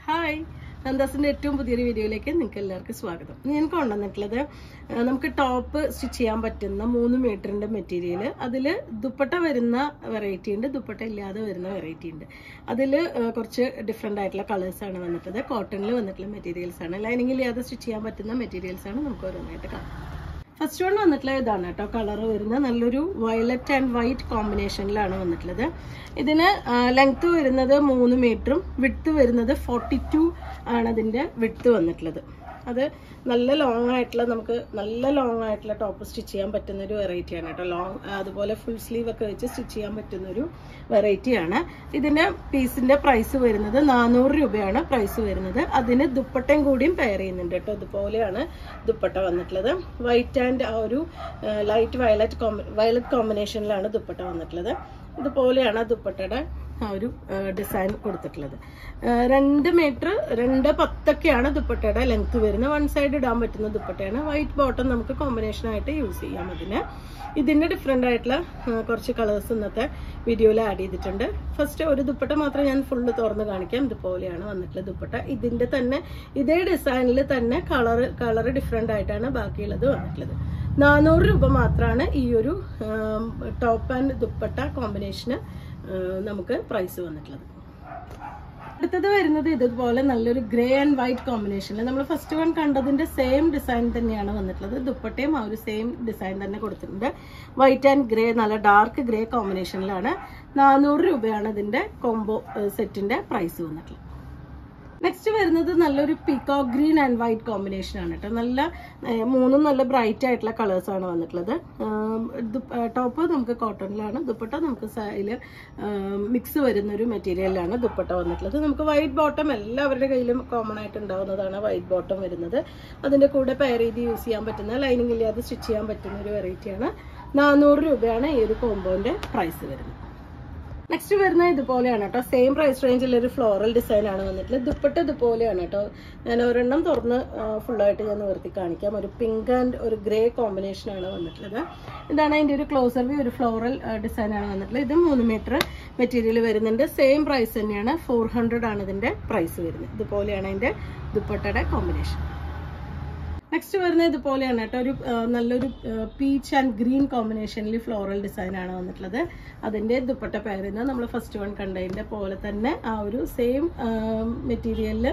hi നന്ദാസിന്റെ ഏറ്റവും പുതിയൊരു വീഡിയോയിലേക്ക് നിങ്ങൾക്ക് എല്ലാവർക്കും സ്വാഗതം ഞാൻ കൊണ്ടുവന്നിട്ടുള്ളത് ആ, നമുക്ക് ടോപ്പ് സ്റ്റിച്ച് ചെയ്യാൻ പറ്റുന്ന മൂന്ന് മീറ്ററിന്റെ മെറ്റീരിയൽ അതിൽ ദുപ്പട്ട വരുന്ന വെറൈറ്റി ഉണ്ട് ദുപ്പട്ട ഇല്ലാതെ വരുന്ന വെറൈറ്റി ഉണ്ട് അതിൽ കുറച്ച് ഡിഫറെൻ്റ് ആയിട്ടുള്ള കളേഴ്സ് ആണ് വന്നിട്ടുള്ളത് കോട്ടണിൽ വന്നിട്ടുള്ള മെറ്റീരിയൽസ് ആണ് ലൈനിങ് ഇല്ലാതെ സ്റ്റിച്ച് ചെയ്യാൻ പറ്റുന്ന മെറ്റീരിയൽസ് ആണ് നമുക്ക് ഓരോന്നായിട്ട് കാണാം ഫസ്റ്റ് വൺ വന്നിട്ടുള്ള ഇതാണ് കേട്ടോ കളർ വരുന്നത് നല്ലൊരു വയലറ്റ് ആൻഡ് വൈറ്റ് കോമ്പിനേഷനിലാണ് വന്നിട്ടുള്ളത് ഇതിന് ലെങ്ത് വരുന്നത് മൂന്ന് മീറ്ററും വിഡ്ത്ത് വരുന്നത് ഫോർട്ടി ടു ആണ് അതിൻ്റെ വിഡ്ത്ത് വന്നിട്ടുള്ളത് അത് നല്ല ലോങ് ആയിട്ടുള്ള നമുക്ക് നല്ല ലോങ് ആയിട്ടുള്ള ടോപ്പ് സ്റ്റിച്ച് ചെയ്യാൻ പറ്റുന്ന ഒരു വെറൈറ്റിയാണ് കേട്ടോ ലോങ് അതുപോലെ ഫുൾ സ്ലീവ് ഒക്കെ വെച്ച് സ്റ്റിച്ച് ചെയ്യാൻ പറ്റുന്ന ഒരു വെറൈറ്റിയാണ് ഇതിൻ്റെ പീസിൻ്റെ പ്രൈസ് വരുന്നത് നാനൂറ് രൂപയാണ് പ്രൈസ് വരുന്നത് അതിന് ദുപ്പട്ടയും കൂടിയും പെയർ ചെയ്യുന്നുണ്ട് കേട്ടോ ഇതുപോലെയാണ് ദുപ്പട്ട വന്നിട്ടുള്ളത് വൈറ്റ് ആൻഡ് ആ ഒരു ലൈറ്റ് വയലറ്റ് കോമ്പ വയലറ്റ് കോമ്പിനേഷനിലാണ് ദുപ്പട്ട വന്നിട്ടുള്ളത് ഇതുപോലെയാണ് ദുപ്പട്ടയുടെ ആ ഒരു ഡിസൈൻ കൊടുത്തിട്ടുള്ളത് ആ, രണ്ട് മീറ്റർ രണ്ട് പത്തൊക്കെയാണ് ദുപ്പട്ടയുടെ ലെങ്ത് വരുന്നത് വൺ സൈഡ് ഇടാൻ പറ്റുന്ന ദുപ്പട്ടയാണ് വൈറ്റ് ബോട്ടം നമുക്ക് കോമ്പിനേഷൻ ആയിട്ട് യൂസ് ചെയ്യാം അതിന് ഇതിന്റെ ഡിഫറെൻ്റ് ആയിട്ടുള്ള ആ, കുറച്ച് കളേഴ്സ് ഇന്നത്തെ വീഡിയോയിൽ ആഡ് ചെയ്തിട്ടുണ്ട് ഫസ്റ്റ് ഒരു ദുപ്പട്ട മാത്രം ഞാൻ ഫുള്ള് തുറന്ന് കാണിക്കാം ഇതുപോലെയാണ് വന്നിട്ടുള്ള ദുപ്പട്ട ഇതിന്റെ തന്നെ ഇതേ ഡിസൈനിൽ തന്നെ കളർ കളർ ഡിഫറെൻ്റ് ആയിട്ടാണ് ബാക്കിയുള്ളത് വന്നിട്ടുള്ളത് നാനൂറ് രൂപ മാത്രമാണ് ഈ ഒരു ടോപ്പ് ആൻഡ് ദുപ്പട്ട കോമ്പിനേഷന് നമുക്ക് പ്രൈസ് വന്നിട്ടുള്ളത് അടുത്തത് വരുന്നത് ഇതുപോലെ നല്ലൊരു ഗ്രേ ആൻഡ് വൈറ്റ് കോമ്പിനേഷനിൽ നമ്മൾ ഫസ്റ്റ് വൺ കണ്ടതിന്റെ സെയിം ഡിസൈൻ തന്നെയാണ് വന്നിട്ടുള്ളത് ദുപ്പട്ടയും ആ ഒരു സെയിം ഡിസൈൻ തന്നെ കൊടുത്തിട്ടുണ്ട് വൈറ്റ് ആൻഡ് ഗ്രേ നല്ല ഡാർക്ക് ഗ്രേ കോമ്പിനേഷനിലാണ് നാനൂറ് രൂപയാണ് ഇതിന്റെ കോംബോ സെറ്റിന്റെ പ്രൈസ് വന്നിട്ടുള്ളത് നെക്സ്റ്റ് വരുന്നത് നല്ലൊരു peacock green and white combination ആണ് കേട്ടോ നല്ല ഏഹ്, മൂന്നും നല്ല ബ്രൈറ്റ് ആയിട്ടുള്ള കളേഴ്സ് ആണ് വന്നിട്ടുള്ളത് ടോപ്പ് നമുക്ക് കോട്ടണിലാണ് ദുപ്പട്ട നമുക്ക് സൈഡിൽ മിക്സ് വരുന്ന ഒരു മെറ്റീരിയലാണ് ദുപ്പട്ട വന്നിട്ടുള്ളത് നമുക്ക് വൈറ്റ് ബോട്ടം എല്ലാവരുടെ കയ്യിലും കോമൺ ആയിട്ട് ഉണ്ടാവുന്നതാണ് വൈറ്റ് ബോട്ടം വരുന്നത് അതിന്റെ കൂടെ പെയർ ചെയ്ത് യൂസ് ചെയ്യാൻ പറ്റുന്ന ലൈനിങ് ഇല്ലാതെ സ്റ്റിച്ച് ചെയ്യാൻ പറ്റുന്ന ഒരു വെറൈറ്റിയാണ് നാനൂറ് രൂപയാണ് ഈ ഒരു കോമ്പോന്റെ പ്രൈസ് വരുന്നത് നെക്സ്റ്റ് വരുന്നത് ഇതുപോലെയാണ് കേട്ടോ സെയിം പ്രൈസ് റേഞ്ചിൽ ഒരു ഫ്ലോറൽ ഡിസൈൻ ആണ് വന്നിട്ടുള്ളത് ദുപ്പട്ട ഇതുപോലെയാണ് കേട്ടോ ഞാൻ ഒരെണ്ണം തുറന്ന് ഫുള്ളായിട്ട് ഞാൻ നിവർത്തി കാണിക്കാം ഒരു പിങ്ക് ആൻഡ് ഒരു ഗ്രേ കോമ്പിനേഷൻ ആണ് വന്നിട്ടുള്ളത് ഇതാണ് അതിൻ്റെ ഒരു ക്ലോസർ വ്യൂ ഒരു ഫ്ലോറൽ ഡിസൈൻ ആണ് വന്നിട്ടുള്ളത് ഇത് മൂന്ന് മീറ്റർ മെറ്റീരിയൽ വരുന്നുണ്ട് സെയിം പ്രൈസ് തന്നെയാണ് ഫോർ ഹൺഡ്രഡ് ആണ് ഇതിൻ്റെ പ്രൈസ് വരുന്നത് ഇതുപോലെയാണ് അതിൻ്റെ ദുപ്പട്ടയുടെ കോമ്പിനേഷൻ നെക്സ്റ്റ് വരുന്നത് ഇതുപോലെയാണ് കേട്ടോ ഒരു ആ, നല്ലൊരു പീച്ച് ആൻഡ് ഗ്രീൻ കോമ്പിനേഷനിൽ ഫ്ലോറൽ ഡിസൈൻ ആണ് വന്നിട്ടുള്ളത് അതിന്റെ ദുപ്പട്ട പെയർ ചെയ്യുന്നത് നമ്മൾ ഫസ്റ്റ് വൺ കണ്ടതിന്റെ പോലെ തന്നെ ആ ഒരു സെയിം മെറ്റീരിയലില്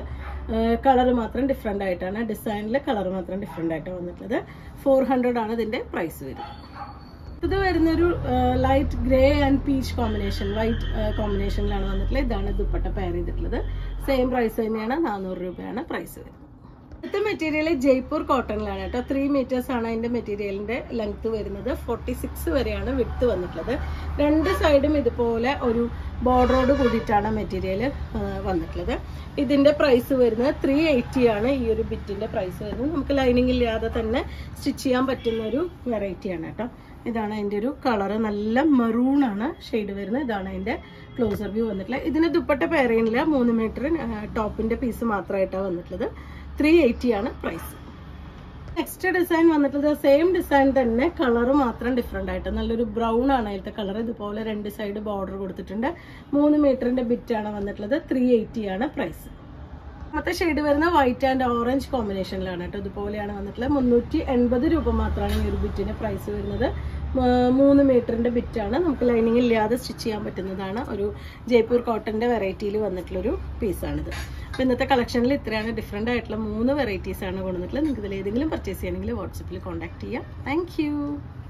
കളർ മാത്രം ഡിഫറെൻ്റ് ആയിട്ടാണ് ഡിസൈനിൽ കളർ മാത്രം ഡിഫറെൻ്റ് ആയിട്ടാണ് വന്നിട്ടുള്ളത് ഫോർ ഹൺഡ്രഡ് ആണ് ഇതിന്റെ പ്രൈസ് വരുന്നത് ഇത് വരുന്നൊരു light grey and peach combination white കോമ്പിനേഷനിലാണ് വന്നിട്ടുള്ളത് ഇതാണ് ദുപ്പട്ട പെയർ ചെയ്തിട്ടുള്ളത് സെയിം പ്രൈസ് തന്നെയാണ് നാനൂറ് രൂപയാണ് പ്രൈസ് വരുന്നത് അടുത്ത മെറ്റീരിയൽ ജയ്പൂർ കോട്ടണിലാണ് കേട്ടോ ത്രീ മീറ്റേഴ്സ് ആണ് അതിന്റെ മെറ്റീരിയലിന്റെ ലെങ്ത് വരുന്നത് ഫോർട്ടി സിക്സ് വരെയാണ് വിട്ത് വന്നിട്ടുള്ളത് രണ്ട് സൈഡും ഇതുപോലെ ഒരു ബോർഡറോട് കൂടിയിട്ടാണ് മെറ്റീരിയൽ വന്നിട്ടുള്ളത് ഇതിന്റെ പ്രൈസ് വരുന്നത് ത്രീ എയ്റ്റി ആണ് ഈ ഒരു ബിറ്റിന്റെ പ്രൈസ് വരുന്നത് നമുക്ക് ലൈനിങ് ഇല്ലാതെ തന്നെ സ്റ്റിച്ച് ചെയ്യാൻ പറ്റുന്ന ഒരു വെറൈറ്റിയാണ് കേട്ടോ ഇതാണ് അതിന്റെ ഒരു കളർ നല്ല മെറൂൺ ആണ് ഷെയ്ഡ് വരുന്നത് ഇതാണ് അതിന്റെ ക്ലോസർ വ്യൂ വന്നിട്ടുള്ളത് ഇതിന് ദുപ്പട്ട പെയർ ചെയ്യുന്നില്ല മൂന്ന് മീറ്റർ ടോപ്പിന്റെ പീസ് മാത്രമായിട്ടാണ് വന്നിട്ടുള്ളത് ത്രീ എയ്റ്റി ആണ് പ്രൈസ് നെക്സ്റ്റ് ഡിസൈൻ വന്നിട്ടുള്ളത് സെയിം ഡിസൈൻ തന്നെ കളർ മാത്രം ഡിഫറെൻ്റ് ആയിട്ട് നല്ലൊരു ബ്രൗൺ ആണ് അതിലത്തെ കളർ ഇതുപോലെ രണ്ട് സൈഡ് ബോർഡർ കൊടുത്തിട്ടുണ്ട് മൂന്ന് മീറ്ററിന്റെ ബിറ്റ് ആണ് വന്നിട്ടുള്ളത് ത്രീ എയ്റ്റി ആണ് പ്രൈസ് മറ്റേ ഷെയ്ഡ് വരുന്ന വൈറ്റ് ആൻഡ് ഓറഞ്ച് കോമ്പിനേഷനിലാണ് കേട്ടോ ഇതുപോലെയാണ് വന്നിട്ടുള്ളത് മുന്നൂറ്റി എൺപത് രൂപ മാത്രമാണ് ഈ ഒരു ബിറ്റിന് പ്രൈസ് വരുന്നത് മ- മൂന്ന് മീറ്ററിന്റെ ബിറ്റാണ് നമുക്ക് ലൈനിങ് ഇല്ലാതെ സ്റ്റിച്ച് ചെയ്യാൻ പറ്റുന്നതാണ് ഒരു ജയ്പൂർ കോട്ടന്റെ വെറൈറ്റിയിൽ വന്നിട്ടുള്ളൊരു പീസാണിത് അപ്പോൾ ഇന്നത്തെ കളക്ഷനിൽ ഇത്രയാണ് ഡിഫറെൻ്റ് ആയിട്ടുള്ള മൂന്ന് വെറൈറ്റീസ് ആണ് കൊണ്ടുവന്നിട്ടുള്ളത് നിങ്ങൾക്ക് ഇതിൽ ഏതെങ്കിലും പർച്ചേസ് ചെയ്യണമെങ്കിൽ വാട്സപ്പിൽ കോൺടാക്ട് ചെയ്യാം താങ്ക്